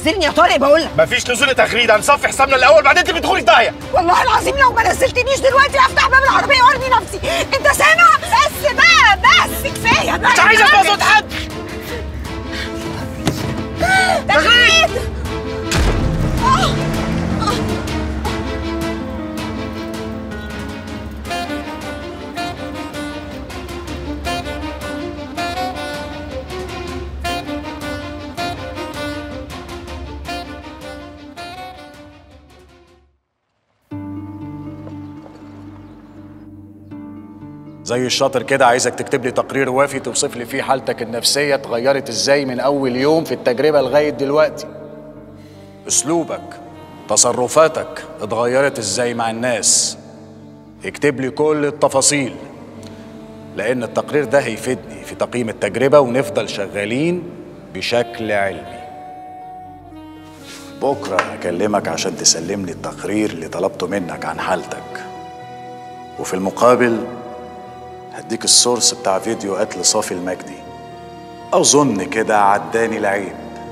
تنزلني يا طارق بقول لك مفيش نزول تغريد هنصفي حسابنا الاول بعدين انت بتدخلي في داهيه والله العظيم لو ما نزلتنيش دلوقتي هفتح باب العربيه وارمي نفسي انت سامع بس بقى بس كفايه بقى مش عايز اسمع صوت حد تغريد زي الشاطر كده عايزك تكتب لي تقرير وافي توصف لي فيه حالتك النفسية اتغيرت ازاي من أول يوم في التجربة لغاية دلوقتي أسلوبك تصرفاتك اتغيرت ازاي مع الناس اكتب لي كل التفاصيل لأن التقرير ده هيفيدني في تقييم التجربة ونفضل شغالين بشكل علمي بكرة هكلمك عشان تسلمني التقرير اللي طلبته منك عن حالتك وفي المقابل هديك السورس بتاع فيديو قتل صافي المجدي أظن كده عداني العيب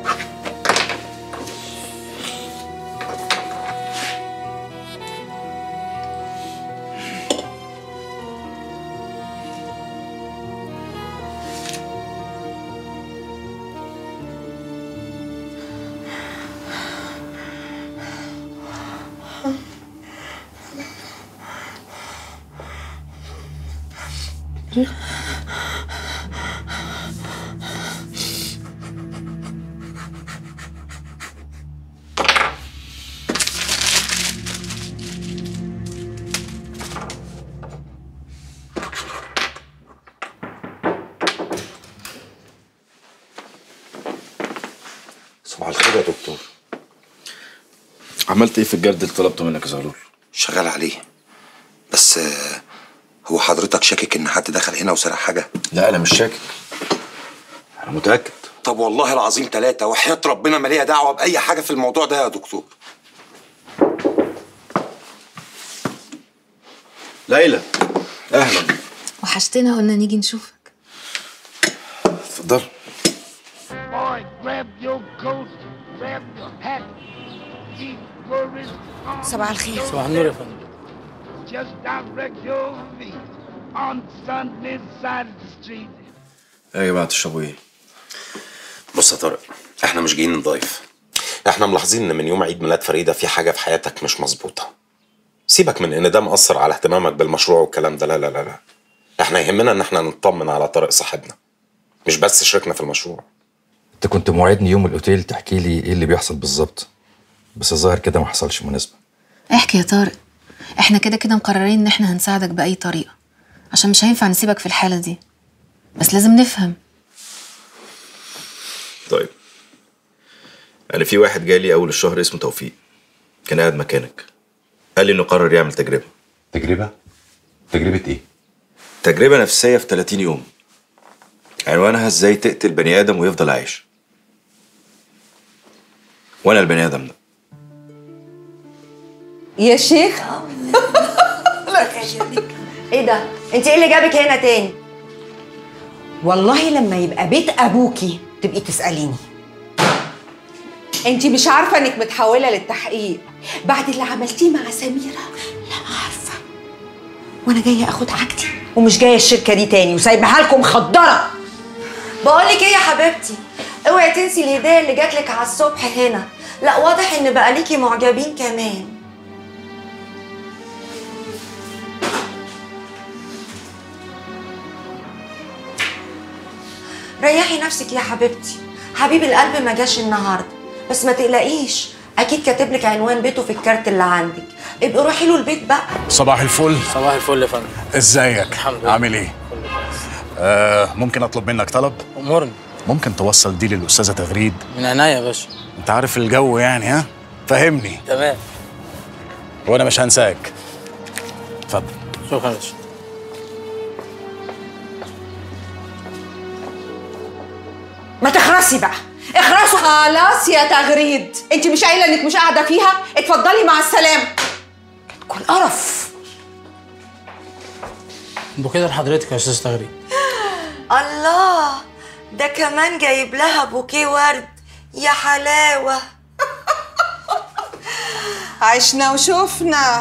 صباح الخير يا دكتور عملت ايه في الجرد اللي طلبته منك يا زغلول؟ شغال عليه بس آه، هو حضرتك شاكك ان حد دخل هنا وسرق حاجه لا انا مش شاكك انا متاكد طب والله العظيم ثلاثة وحياة ربنا ما ليها دعوة بأي حاجة في الموضوع ده يا دكتور ليلى اهلا وحشتنا قلنا نيجي نشوفك اتفضل Boy, grab your coat, grab your hat. Keep worries on. صباح الخير صباح النور يا فندم. Just direct your feet on Sunday side of the street. ايه يا جماعه تشربوا ايه؟ بص يا طارق احنا مش جايين نضيف احنا ملاحظين ان من يوم عيد ميلاد فريدة في حاجة في حياتك مش مظبوطة سيبك من ان ده مأثر على اهتمامك بالمشروع والكلام ده لا لا لا لا احنا يهمنا ان احنا نطمن على طارق صاحبنا مش بس شريكنا في المشروع انت كنت موعدني يوم الاوتيل تحكي لي ايه اللي بيحصل بالظبط بس الظاهر كده ما حصلش مناسبه احكي يا طارق احنا كده كده مقررين ان احنا هنساعدك بأي طريقة عشان مش هينفع نسيبك في الحالة دي بس لازم نفهم طيب انا في واحد جالي اول الشهر اسمه توفيق كان قاعد مكانك قال لي انه قرر يعمل تجربه تجربه تجربه ايه تجربه نفسيه في 30 يوم عنوانها ازاي تقتل بني ادم ويفضل عايش وانا البني ادم ده يا شيخ ايه ده؟ انت ايه اللي جابك هنا تاني؟ والله لما يبقى بيت ابوكي تبقي تساليني انت مش عارفه انك متحوله للتحقيق بعد اللي عملتيه مع سميره لا عارفه وانا جايه اخد حاجتي ومش جايه الشركه دي تاني وسايبها لكم مخدره بقولك ايه يا حبيبتي اوعي تنسي الهديه اللي جاتلك على الصبح هنا لا واضح ان بقى ليكي معجبين كمان ريحي نفسك يا حبيبتي حبيب القلب ما جاش النهارده بس ما تقلقيش اكيد كاتب لك عنوان بيته في الكارت اللي عندك ابقي روحي له البيت بقى صباح الفل صباح الفل يا فندم ازيك الحمد لله. عامل ايه آه ممكن اطلب منك طلب امورني ممكن توصل دي للاستاذه تغريد من عينيا يا باشا انت عارف الجو يعني ها فهمني تمام وانا مش هنساك اتفضل شكرا يا باشا ما تخرسي بقى اخرسوا خلاص يا تغريد انت مش قايله انك مش قاعده فيها اتفضلي مع السلامه كل قرف انتوا كده لحضرتك يا استاذ تغريد الله ده كمان جايب لها بوكيه ورد يا حلاوه عشنا وشوفنا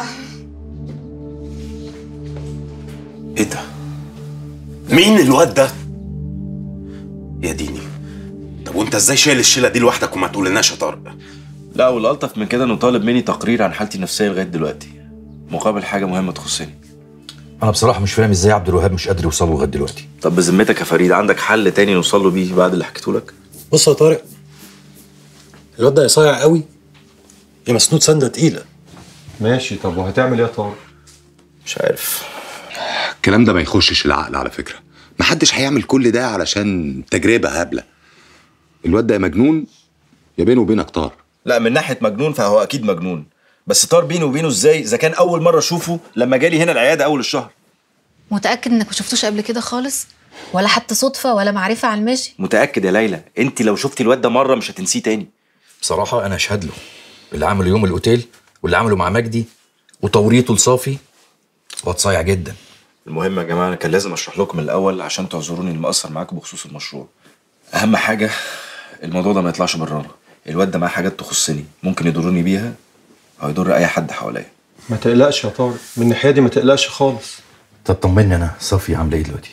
ايه ده؟ مين الواد ده؟ يا ديني طب وانت ازاي شايل الشيله دي لوحدك وما تقولناش يا طارق؟ لا والالطف من كده انه طالب مني تقرير عن حالتي النفسيه لغايه دلوقتي مقابل حاجه مهمه تخصني انا بصراحه مش فاهم ازاي عبد الوهاب مش قادر يوصل له لغايه دلوقتي طب بذمتك يا فريد عندك حل تاني نوصل له بيه بعد اللي حكيته لك بص يا طارق الواد ده يا صايع قوي يا مسنود سنده تقيله ماشي طب وهتعمل ايه يا طارق مش عارف الكلام ده ما يخشش العقل على فكره محدش هيعمل كل ده علشان تجربه هبله الواد ده يا مجنون يا بينه وبينك طار لا من ناحيه مجنون فهو اكيد مجنون بس طار بيني وبينه ازاي اذا كان اول مره اشوفه لما جالي هنا العياده اول الشهر متاكد انك ما شفتوش قبل كده خالص ولا حتى صدفه ولا معرفه على الماشي متاكد يا ليلى انت لو شفتي الواد ده مره مش هتنسيه تاني بصراحه انا اشهد له اللي عمله يوم الاوتيل واللي عمله مع مجدي وتوريته لصافي واد صايع جدا المهم يا جماعه انا كان لازم اشرح لكم من الاول عشان تعذروني اللي مقصر معاكم بخصوص المشروع اهم حاجه الموضوع ده ما يطلعش برانا الواد ده معاه حاجات تخصني ممكن يضرني بيها او يضر اي حد حواليا ما تقلقش يا طارق من الناحيه دي ما تقلقش خالص طب طمني انا صافي عامله ايه دلوقتي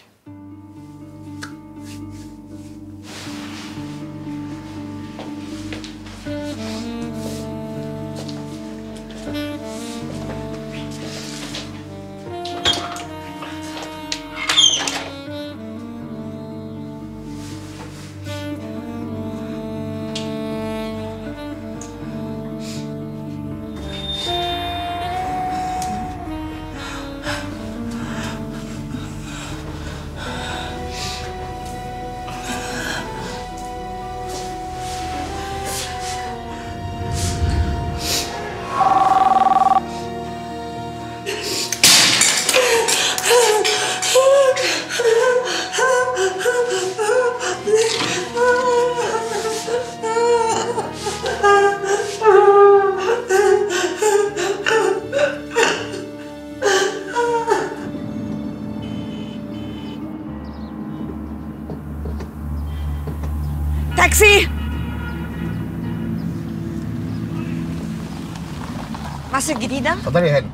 تاكسي مصر الجديدة اتفضلي يا هاني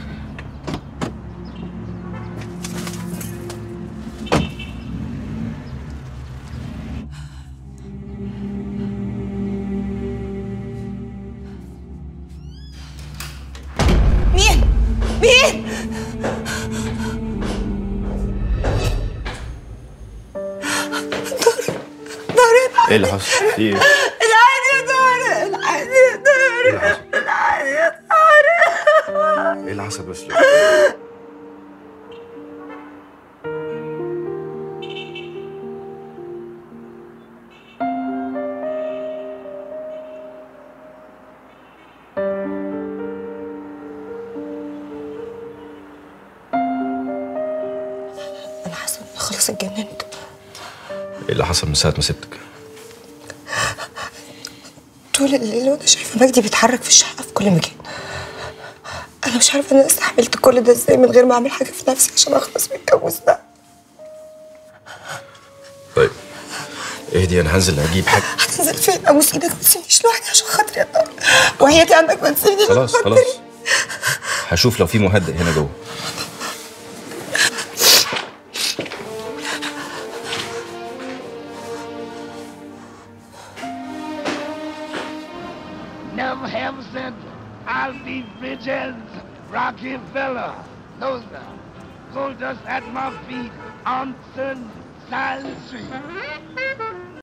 مين؟ مين؟ طارق ايه اللي حصل؟ في ايه؟ العادي يا طارق العادي يا طارق العادي يا طارق ايه اللي حصل بس؟ انا حاسه ان خلاص اتجننت ايه اللي حصل من ساعه ما سبتك؟ طول الليل وانا شايفه مجدي بيتحرك في الشقه في كل مكان انا مش عارفه انا استحملت كل ده ازاي من غير ما اعمل حاجه في نفسي عشان اخلص من الجواز ده طيب اهدي انا هنزل اجيب حاجه هتنزل فين ابوس ايدك ما تسيبنيش لوحدي عشان خاطري يا طارق وحياتي عندك ما تسيبنيش خلاص عشان خلاص خاطري. هشوف لو في مهدئ هنا جوه Never have said I'll be bridges, Rockefeller, Loza, go just at my feet on Third Silent Street.